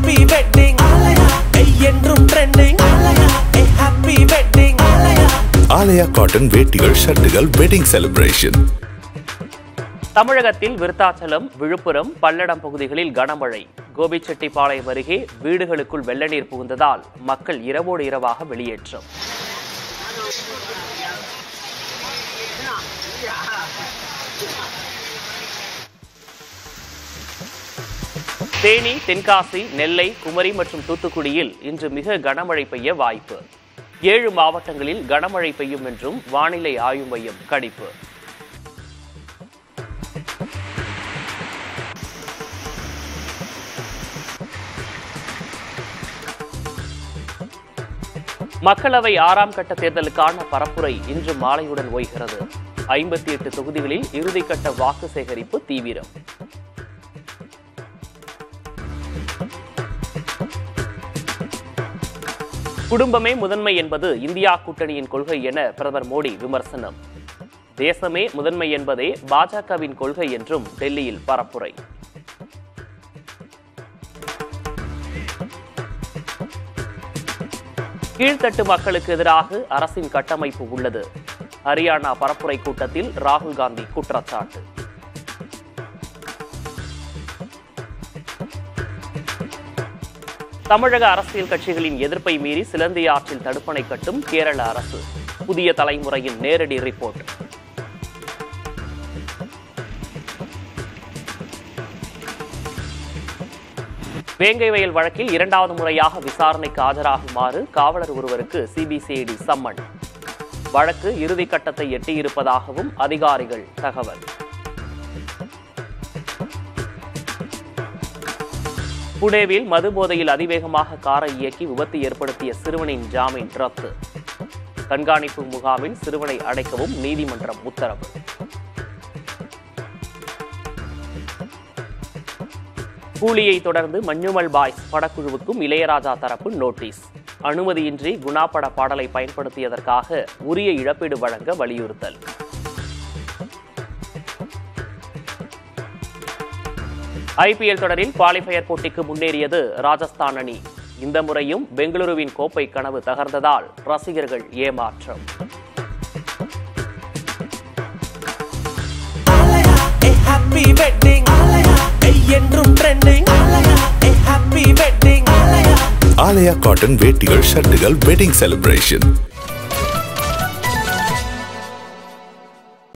happy wedding என்றும் trending happy wedding Aalaya cotton வேட்டிகள் ஷர்ட்டுகள் வெட்டிங் செலிப்ரேஷன் தமிழகத்தில் விருத்தாச்சலம் விழுப்புரம் பல்லடம் பகுதிகளில் கனமழை கோபிச்செட்டிப்பாளையம் அருகே வீடுகளுக்குள் வெள்ள நீர் புகுந்ததால் மக்கள் இரவோடு இரவாக வெளியேற்றம் தேனி தென்காசி நெல்லை குமரி மற்றும் தூத்துக்குடியில் இன்று மிக கனமழை பெய்ய வாய்ப்பு ஏழு மாவட்டங்களில் கனமழை பெய்யும் என்றும் வானிலை ஆய்வு மையம் கணிப்பு மக்களவை ஆறாம் கட்ட தேர்தலுக்கான பரப்புரை இன்று மாலையுடன் ஓய்கிறது ஐம்பத்தி எட்டு தொகுதிகளில் இறுதிக்கட்ட வாக்கு சேகரிப்பு தீவிரம் குடும்பமே முதன்மை என்பது இந்தியா கூட்டணியின் கொள்கை என பிரதமர் மோடி விமர்சனம் தேசமே முதன்மை என்பதே பாஜகவின் கொள்கை என்றும் டெல்லியில் பரப்புரை கீழ்த்தட்டு மக்களுக்கு எதிராக அரசின் கட்டமைப்பு உள்ளது ஹரியானா பரப்புரை கூட்டத்தில் ராகுல் காந்தி குற்றச்சாட்டு தமிழக அரசியல் கட்சிகளின் எதிர்ப்பை மீறி சிலந்தி ஆற்றில் தடுப்பணை கட்டும் கேரள அரசு புதிய தலைமுறையின் நேரடி ரிப்போர்ட் வேங்கை வயல் வழக்கில் இரண்டாவது முறையாக விசாரணைக்கு ஆஜராகுமாறு காவலர் ஒருவருக்கு சிபிசிஐடி சம்மன் வழக்கு இறுதி கட்டத்தை எட்டியிருப்பதாகவும் அதிகாரிகள் தகவல் புனேவில் மது போதையில் அதிவேகமாக காரை இயக்கி விபத்து ஏற்படுத்திய சிறுவனின் ஜாமீன் ரத்து கண்காணிப்பு முகாமில் சிறுவனை அடைக்கவும் நீதிமன்றம் உத்தரவு கூலியை தொடர்ந்து மஞ்சுமல் பாய்ஸ் படக்குழுவுக்கும் இளையராஜா தரப்பு நோட்டீஸ் அனுமதியின்றி குணா பட பாடலை பயன்படுத்தியதற்காக உரிய இழப்பீடு வழங்க வலியுறுத்தல் ஐபிஎல் தொடரில் குவாலிஃபயர் போட்டிக்கு முன்னேறியது ராஜஸ்தான் அணி இந்த முறையும் பெங்களூருவின் கோப்பை கனவு தகர்ந்ததால் ரசிகர்கள் ஏமாற்றம் ஹாப்பி வெட்டிங் என்றும் trending happy wedding Aalaya cotton வேட்டிகள் ஷர்ட்டுகள் வெட்டிங் செலிப்ரேஷன்